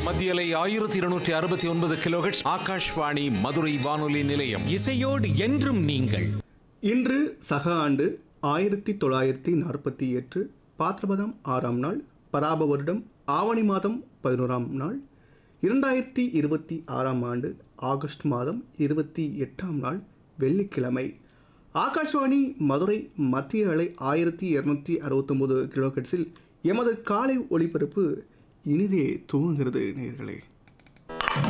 மத்தியலை ஆயிரத்தி இருநூற்றி அறுபத்தி ஒன்பது கிலோஹெட்ஸ் ஆகாஷ்வாணி மதுரை வானொலி நிலையம் இசையோடு என்றும் நீங்கள் இன்று சக ஆண்டு ஆயிரத்தி தொள்ளாயிரத்தி நாற்பத்தி எட்டு பாத்ரபதம் ஆறாம் நாள் பராப வருடம் ஆவணி மாதம் பதினோராம் நாள் இரண்டாயிரத்தி இருபத்தி ஆறாம் ஆண்டு ஆகஸ்ட் மாதம் இருபத்தி எட்டாம் நாள் வெள்ளிக்கிழமை ஆகாஷ்வாணி மதுரை மத்திய அலை ஆயிரத்தி இரநூத்தி அறுபத்தொம்போது கிலோஹெட்ஸில் எமது காலை ஒளிபரப்பு இனிதே துவங்குகிறது நேர்களே